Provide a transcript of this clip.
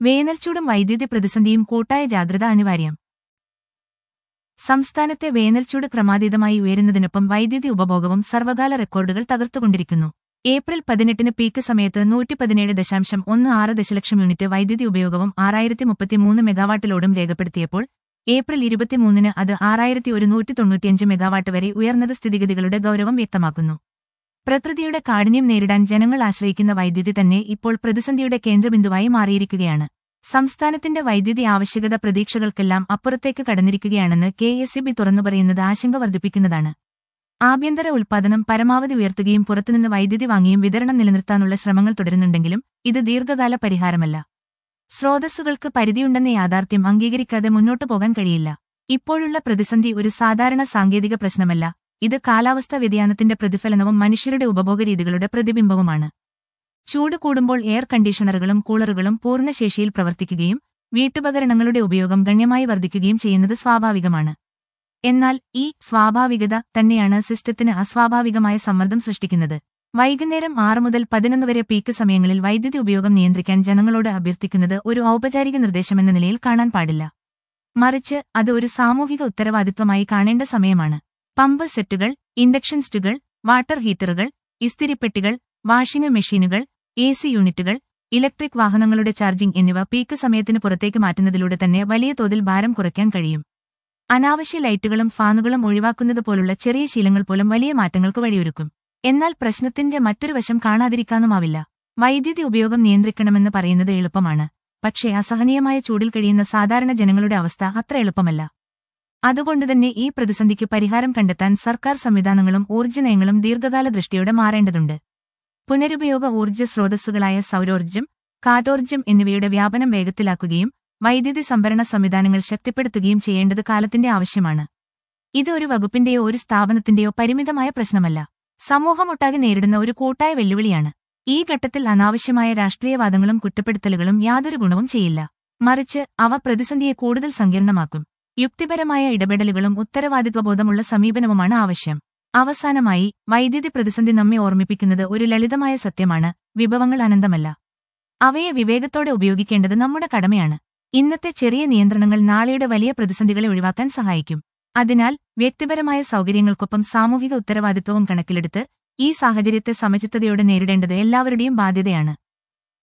വേനൽച്ചൂടും വൈദ്യുതി പ്രതിസന്ധിയും കൂട്ടായ ജാഗ്രത അനിവാര്യം സംസ്ഥാനത്തെ വേനൽച്ചൂട് ക്രമാതീതമായി ഉയരുന്നതിനൊപ്പം വൈദ്യുതി ഉപഭോഗവും സർവകാല റെക്കോർഡുകൾ തകർത്തുകൊണ്ടിരിക്കുന്നു ഏപ്രിൽ പതിനെട്ടിന് പീക്ക് സമയത്ത് നൂറ്റി പതിനേഴ് ദശാംശം ഒന്ന് ആറ് ദശലക്ഷം യൂണിറ്റ് വൈദ്യുതി ഉപയോഗവും ആറായിരത്തി മുപ്പത്തിമൂന്ന് മെഗാവാട്ട് ലോഡും രേഖപ്പെടുത്തിയപ്പോൾ ഏപ്രിൽ ഇരുപത്തിമൂന്നിന് അത് ആറായിരത്തി ഒരുന്നൂറ്റി തൊണ്ണൂറ്റിയഞ്ച് മെഗാവാട്ട് വരെ ഉയർന്നത് സ്ഥിതിഗതികളുടെ ഗൌരവം വ്യക്തമാക്കുന്നു പ്രകൃതിയുടെ കാഠിന്യം നേരിടാൻ ജനങ്ങൾ ആശ്രയിക്കുന്ന വൈദ്യുതി തന്നെ ഇപ്പോൾ പ്രതിസന്ധിയുടെ കേന്ദ്രബിന്ദുവായി മാറിയിരിക്കുകയാണ് സംസ്ഥാനത്തിന്റെ വൈദ്യുതി ആവശ്യകത പ്രതീക്ഷകൾക്കെല്ലാം അപ്പുറത്തേക്ക് കടന്നിരിക്കുകയാണെന്ന് കെ എസ് ഇ ബി തുറന്നുപറയുന്നത് ആശങ്ക വർദ്ധിപ്പിക്കുന്നതാണ് ആഭ്യന്തര ഉൽപ്പാദനം പരമാവധി ഉയർത്തുകയും പുറത്തുനിന്ന് വൈദ്യുതി വാങ്ങിയും വിതരണം നിലനിർത്താനുള്ള ശ്രമങ്ങൾ തുടരുന്നുണ്ടെങ്കിലും ഇത് ദീർഘകാല പരിഹാരമല്ല സ്രോതസ്സുകൾക്ക് പരിധിയുണ്ടെന്ന യാഥാർത്ഥ്യം അംഗീകരിക്കാതെ മുന്നോട്ടു പോകാൻ കഴിയില്ല ഇപ്പോഴുള്ള പ്രതിസന്ധി ഒരു സാധാരണ സാങ്കേതിക പ്രശ്നമല്ല ഇത് കാലാവസ്ഥാ വ്യതിയാനത്തിന്റെ പ്രതിഫലനവും മനുഷ്യരുടെ ഉപഭോഗരീതികളുടെ പ്രതിബിംബവുമാണ് ചൂട് കൂടുമ്പോൾ എയർ കണ്ടീഷണറുകളും കൂളറുകളും പൂർണ്ണശേഷിയിൽ പ്രവർത്തിക്കുകയും വീട്ടുപകരണങ്ങളുടെ ഉപയോഗം ഗണ്യമായി വർദ്ധിക്കുകയും ചെയ്യുന്നത് സ്വാഭാവികമാണ് എന്നാൽ ഈ സ്വാഭാവികത തന്നെയാണ് സിസ്റ്റത്തിന് അസ്വാഭാവികമായ സമ്മർദ്ദം സൃഷ്ടിക്കുന്നത് വൈകുന്നേരം ആറ് മുതൽ പതിനൊന്ന് വരെ പീക്ക് സമയങ്ങളിൽ വൈദ്യുതി ഉപയോഗം നിയന്ത്രിക്കാൻ ജനങ്ങളോട് അഭ്യർത്ഥിക്കുന്നത് ഒരു ഔപചാരിക നിർദ്ദേശമെന്ന നിലയിൽ കാണാൻ പാടില്ല മറിച്ച് അത് ഒരു സാമൂഹിക ഉത്തരവാദിത്വമായി കാണേണ്ട സമയമാണ് പമ്പ് സെറ്റുകൾ ഇൻഡക്ഷൻ സ്റ്റുകൾ വാട്ടർ ഹീറ്ററുകൾ ഇസ്തിരിപ്പെട്ടികൾ വാഷിംഗ് മെഷീനുകൾ എ സി യൂണിറ്റുകൾ ഇലക്ട്രിക് വാഹനങ്ങളുടെ ചാർജിംഗ് എന്നിവ പീക്ക് സമയത്തിന് പുറത്തേക്ക് മാറ്റുന്നതിലൂടെ തന്നെ വലിയ തോതിൽ ഭാരം കുറയ്ക്കാൻ കഴിയും അനാവശ്യ ലൈറ്റുകളും ഫാനുകളും ഒഴിവാക്കുന്നത് പോലുള്ള ചെറിയ ശീലങ്ങൾ പോലും വലിയ മാറ്റങ്ങൾക്ക് വഴിയൊരുക്കും എന്നാൽ പ്രശ്നത്തിന്റെ മറ്റൊരു വശം കാണാതിരിക്കാനുമാവില്ല വൈദ്യുതി ഉപയോഗം നിയന്ത്രിക്കണമെന്ന് പറയുന്നത് എളുപ്പമാണ് പക്ഷേ അസഹനീയമായ ചൂടിൽ കഴിയുന്ന സാധാരണ ജനങ്ങളുടെ അവസ്ഥ അത്ര എളുപ്പമല്ല അതുകൊണ്ടുതന്നെ ഈ പ്രതിസന്ധിക്ക് പരിഹാരം കണ്ടെത്താൻ സർക്കാർ സംവിധാനങ്ങളും ഊർജ്ജ നയങ്ങളും ദീർഘകാല ദൃഷ്ടിയോടെ മാറേണ്ടതുണ്ട് പുനരുപയോഗ ഊർജ്ജ സ്രോതസ്സുകളായ സൗരോർജ്ജം കാറ്റോർജ്ജം എന്നിവയുടെ വ്യാപനം വേഗത്തിലാക്കുകയും വൈദ്യുതി സംഭരണ സംവിധാനങ്ങൾ ശക്തിപ്പെടുത്തുകയും ചെയ്യേണ്ടത് കാലത്തിന്റെ ആവശ്യമാണ് ഇത് ഒരു വകുപ്പിന്റെയോ ഒരു സ്ഥാപനത്തിന്റെയോ പരിമിതമായ പ്രശ്നമല്ല സമൂഹമൊട്ടാകെ നേരിടുന്ന ഒരു കൂട്ടായ വെല്ലുവിളിയാണ് ഈ ഘട്ടത്തിൽ അനാവശ്യമായ രാഷ്ട്രീയവാദങ്ങളും കുറ്റപ്പെടുത്തലുകളും യാതൊരു ഗുണവും ചെയ്യില്ല മറിച്ച് അവ പ്രതിസന്ധിയെ കൂടുതൽ സങ്കീർണമാക്കും യുക്തിപരമായ ഇടപെടലുകളും ഉത്തരവാദിത്വബോധമുള്ള സമീപനവുമാണ് ആവശ്യം അവസാനമായി വൈദ്യുതി പ്രതിസന്ധി നമ്മെ ഓർമ്മിപ്പിക്കുന്നത് ഒരു ലളിതമായ സത്യമാണ് വിഭവങ്ങൾ അനന്തമല്ല അവയെ വിവേകത്തോടെ ഉപയോഗിക്കേണ്ടത് നമ്മുടെ കടമയാണ് ഇന്നത്തെ ചെറിയ നിയന്ത്രണങ്ങൾ നാളെയുടെ വലിയ പ്രതിസന്ധികളെ ഒഴിവാക്കാൻ സഹായിക്കും അതിനാൽ വ്യക്തിപരമായ സൗകര്യങ്ങൾക്കൊപ്പം സാമൂഹിക ഉത്തരവാദിത്വവും കണക്കിലെടുത്ത് ഈ സാഹചര്യത്തെ സമചിത്തതയോടെ നേരിടേണ്ടത് എല്ലാവരുടെയും ബാധ്യതയാണ്